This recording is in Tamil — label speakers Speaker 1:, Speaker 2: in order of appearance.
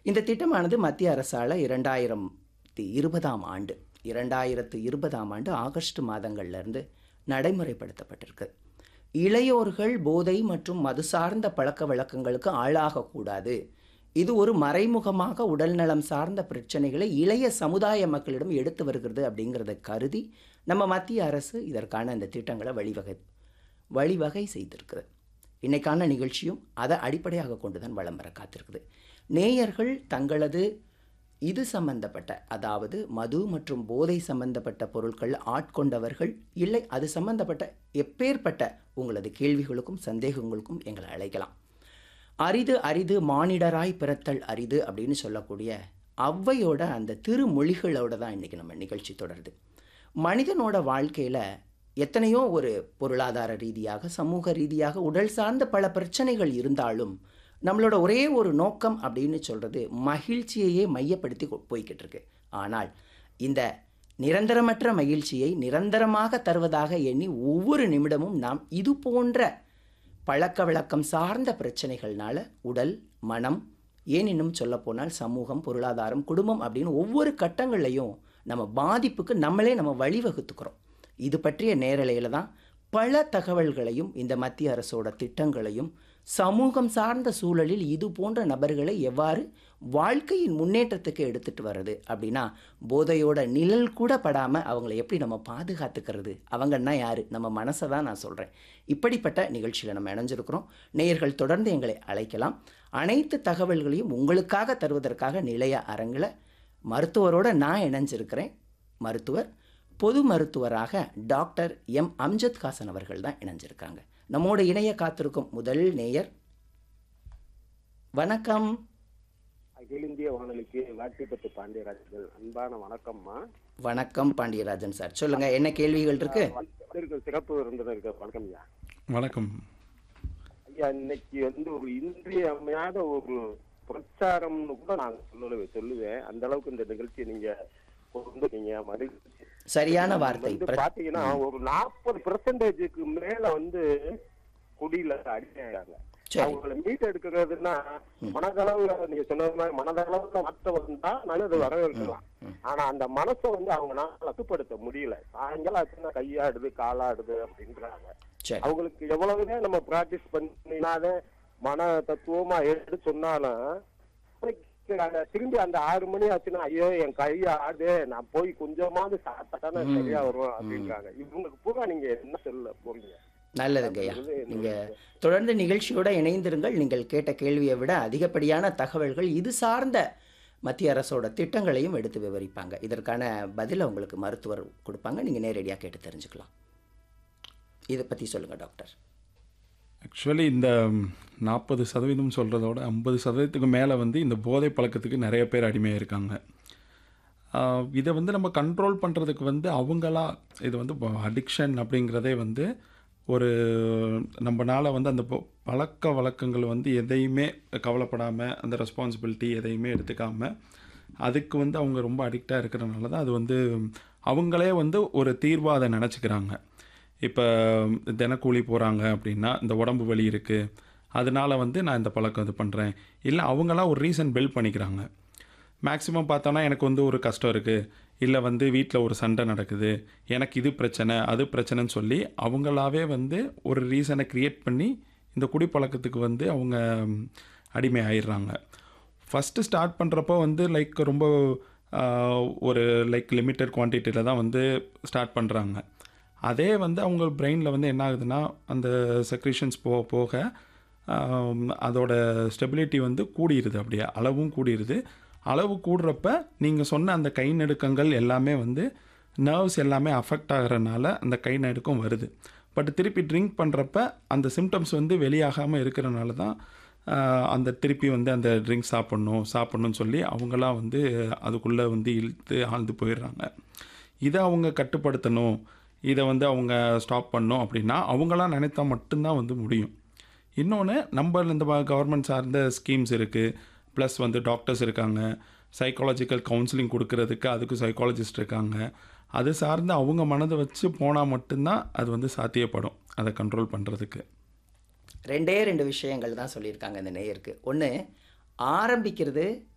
Speaker 1: இந்த திட்டமானது மத்திய அரசால் இரண்டாயிரத்தி இருபதாம் ஆண்டு இரண்டாயிரத்து இருபதாம் ஆண்டு ஆகஸ்ட் மாதங்கள்லேருந்து நடைமுறைப்படுத்தப்பட்டிருக்கு இளையோர்கள் போதை மற்றும் மது சார்ந்த பழக்க வழக்கங்களுக்கு ஆளாகக்கூடாது இது ஒரு மறைமுகமாக உடல்நலம் சார்ந்த பிரச்சனைகளை இளைய சமுதாய மக்களிடம் எடுத்து வருகிறது அப்படிங்கிறத கருதி நம்ம மத்திய அரசு இதற்கான இந்த திட்டங்களை வழிவகை வழிவகை செய்திருக்குது இன்னைக்கான நிகழ்ச்சியும் அதை அடிப்படையாக கொண்டு தான் வளம் வர காத்திருக்குது நேயர்கள் தங்களது இது சம்பந்தப்பட்ட அதாவது மது மற்றும் போதை சம்பந்தப்பட்ட பொருட்கள் ஆட்கொண்டவர்கள் இல்லை அது சம்பந்தப்பட்ட எப்பேற்பட்ட உங்களது கேள்விகளுக்கும் சந்தேகங்களுக்கும் எங்களை அழைக்கலாம் அரிது அரிது மானிடராய் பிறத்தல் அரிது அப்படின்னு சொல்லக்கூடிய ஔவையோட அந்த திருமொழிகளோட தான் இன்றைக்கி நம்ம நிகழ்ச்சி தொடருது மனிதனோட வாழ்க்கையில் எத்தனையோ ஒரு பொருளாதார ரீதியாக சமூக ரீதியாக உடல் சார்ந்த பல பிரச்சனைகள் இருந்தாலும் நம்மளோட ஒரே ஒரு நோக்கம் அப்படின்னு சொல்கிறது மகிழ்ச்சியையே மையப்படுத்தி கொ- போய்கிட்டு இருக்கு ஆனால் இந்த நிரந்தரமற்ற மகிழ்ச்சியை நிரந்தரமாக தருவதாக எண்ணி ஒவ்வொரு நிமிடமும் நாம் இது போன்ற பழக்க வழக்கம் சார்ந்த பிரச்சனைகள்னால உடல் மனம் ஏன் இன்னும் சொல்லப்போனால் சமூகம் பொருளாதாரம் குடும்பம் அப்படின்னு ஒவ்வொரு கட்டங்கள்லையும் நம்ம பாதிப்புக்கு நம்மளே நம்ம வழிவகுத்துக்கிறோம் இது பற்றிய நேரலையில் தான் பல தகவல்களையும் இந்த மத்திய அரசோட திட்டங்களையும் சமூகம் சார்ந்த சூழலில் இது போன்ற நபர்களை எவ்வாறு வாழ்க்கையின் முன்னேற்றத்துக்கு எடுத்துட்டு வர்றது அப்படின்னா போதையோட நிழல் கூட படாமல் அவங்கள எப்படி நம்ம பாதுகாத்துக்கிறது அவங்கன்னா யாரு நம்ம மனசை தான் நான் சொல்கிறேன் இப்படிப்பட்ட நிகழ்ச்சியில் நம்ம இணைஞ்சிருக்கிறோம் நேயர்கள் தொடர்ந்து எங்களை அழைக்கலாம் அனைத்து தகவல்களையும் உங்களுக்காக தருவதற்காக நிலைய அரங்கில் மருத்துவரோட நான் இணைஞ்சிருக்கிறேன் மருத்துவர் பொது மருத்துவராக டாக்டர் எம் அம்ஜத் ஹாசன் அவர்கள் தான் இணைஞ்சிருக்காங்க நம்மோட இணைய காத்திருக்கும் முதல் நேயர் வணக்கம்
Speaker 2: அகில இந்திய வானொலிக்கு வாட்டிப்பட்டு பாண்டியராஜர்கள் அன்பான வணக்கம்மா
Speaker 1: வணக்கம் பாண்டியராஜன் சார் சொல்லுங்க என்ன கேள்விகள் இருக்கு
Speaker 2: வந்திருக்க சிறப்பு விருந்தினருக்கு வணக்கம் ஐயா
Speaker 3: வணக்கம்
Speaker 2: ஐயா இன்னைக்கு வந்து ஒரு இன்றியமையாத ஒரு பிரச்சாரம்னு கூட நான் சொல்ல சொல்லுவேன் அந்த அளவுக்கு இந்த நிகழ்ச்சியை நீங்க கொண்டு நீங்க மகிழ்ச்சி
Speaker 1: சரியான வார்த்தை
Speaker 2: வந்து
Speaker 1: பிர-
Speaker 2: பாத்தீங்கன்னா ஒரு நாற்பது பெர்சன்டேஜுக்கு மேல வந்து குடியில அடிக்கிறாங்க
Speaker 1: சரி
Speaker 2: அவங்கள மீட் எடுக்கிறதுன்னா மனதளவுல நீங்க சொன்ன மாதிரி மனதளவுல மாற்றம் வந்தா நல்லது வரவேற்கலாம் ஆனா அந்த மனசை வந்து அவங்களால கட்டுப்படுத்த முடியல சாயங்காலம் ஆச்சுன்னா கையாடுது காலாடுது அப்படின்றாங்க
Speaker 1: சரி
Speaker 2: அவங்களுக்கு எவ்வளவுதான் நம்ம பிராக்டிஸ் பண்ணினாத மன தத்துவமா எடுத்து சொன்னாலும் அந்த திரும்பி அந்த ஆறு மணி ஆச்சுன்னா ஐயோ என் கை ஆடுது நான் போய் கொஞ்சமாவது சாப்பிட்டானே சரியா வரும் அப்படின்றாங்க இவங்களுக்கு பூரா நீங்க என்ன சொல்ல போறீங்க
Speaker 1: நல்லதுங்க ஐயா நீங்க தொடர்ந்து நிகழ்ச்சியோட இணைந்திருங்கள் நீங்கள் கேட்ட கேள்வியை விட அதிகப்படியான தகவல்கள் இது சார்ந்த மத்திய அரசோட திட்டங்களையும் எடுத்து விவரிப்பாங்க இதற்கான பதிலை உங்களுக்கு மருத்துவர் கொடுப்பாங்க நீங்கள் நேரடியாக கேட்டு தெரிஞ்சுக்கலாம் இதை பற்றி சொல்லுங்கள் டாக்டர்
Speaker 3: ஆக்சுவலி இந்த நாற்பது சதவீதம் சொல்கிறதோட ஐம்பது சதவீதத்துக்கு மேலே வந்து இந்த போதை பழக்கத்துக்கு நிறைய பேர் அடிமையாக இருக்காங்க ஆஹ் இதை வந்து நம்ம கண்ட்ரோல் பண்ணுறதுக்கு வந்து அவங்களா இது வந்து அடிக்ஷன் அப்படிங்கிறதே வந்து ஒரு நம்மனால வந்து அந்த பொ- பழக்க வழக்கங்கள் வந்து எதையுமே கவலைப்படாமல் அந்த ரெஸ்பான்சிபிலிட்டி எதையுமே எடுத்துக்காமல் அதுக்கு வந்து அவங்க ரொம்ப அடிக்டாக இருக்கிறனால தான் அது வந்து அவங்களே வந்து ஒரு தீர்வாக அதை நினச்சிக்கிறாங்க இப்போ தினக்கூலி போகிறாங்க அப்படின்னா இந்த உடம்பு வலி இருக்குது அதனால வந்து நான் இந்த பழக்கம் இது பண்ணுறேன் இல்லை அவங்களா ஒரு ரீசன் பில்ட் பண்ணிக்கிறாங்க மேக்ஸிமம் பார்த்தோன்னா எனக்கு வந்து ஒரு கஷ்டம் இருக்குது இல்லை வந்து வீட்டில் ஒரு சண்டை நடக்குது எனக்கு இது பிரச்சனை அது பிரச்சனைன்னு சொல்லி அவங்களாவே வந்து ஒரு ரீசனை க்ரியேட் பண்ணி இந்த குடிப்பழக்கத்துக்கு வந்து அவங்க ம், அடிமை ஆயிடுறாங்க ஃபஸ்ட்டு ஸ்டார்ட் பண்ணுறப்போ வந்து லைக் ரொம்ப ஆஹ், ஒரு லைக் லிமிட்டட் குவான்டிட்டியில் தான் வந்து ஸ்டார்ட் பண்ணுறாங்க அதே வந்து அவங்க பிரெயினில் வந்து என்ன ஆகுதுன்னா அந்த செக்ரிஷன்ஸ் போக போக ஆம், அதோட ஸ்டெபிலிட்டி வந்து கூடிருது அப்படியே அளவும் கூடிருது அளவு கூடுறப்ப நீங்கள் சொன்ன அந்த கை நடுக்கங்கள் எல்லாமே வந்து நர்வ்ஸ் எல்லாமே அஃபெக்ட் ஆகிறனால அந்த கை நடுக்கம் வருது பட் திருப்பி ட்ரிங்க் பண்ணுறப்ப அந்த சிம்டம்ஸ் வந்து வெளியாகாமல் இருக்கிறனால தான் ஆஹ், அந்த திருப்பி வந்து அந்த ட்ரிங்க் சாப்பிட்ணும் சாப்பிட்ணுன்னு சொல்லி அவங்களாம் வந்து அதுக்குள்ளே வந்து இழுத்து ஆழ்ந்து போயிடுறாங்க இதை அவங்க கட்டுப்படுத்தணும் இதை வந்து அவங்க ஸ்டாப் பண்ணணும் அப்படின்னா அவங்களாம் நினைத்தா மட்டும்தான் வந்து முடியும் இன்னொன்று நம்ம இந்த கவர்மெண்ட் சார்ந்த ஸ்கீம்ஸ் இருக்குது ப்ளஸ் வந்து டாக்டர்ஸ் இருக்காங்க சைக்காலஜிக்கல் கவுன்சிலிங் கொடுக்கறதுக்கு அதுக்கு சைக்காலஜிஸ்ட் இருக்காங்க அது சார்ந்து அவங்க மனதை வச்சு போனால் மட்டும்தான் அது வந்து சாத்தியப்படும் அதை கண்ட்ரோல் பண்ணுறதுக்கு
Speaker 1: ரெண்டே ரெண்டு விஷயங்கள் தான் சொல்லியிருக்காங்க இந்த நேயருக்கு ஒன்று ஆரம்பிக்கிறது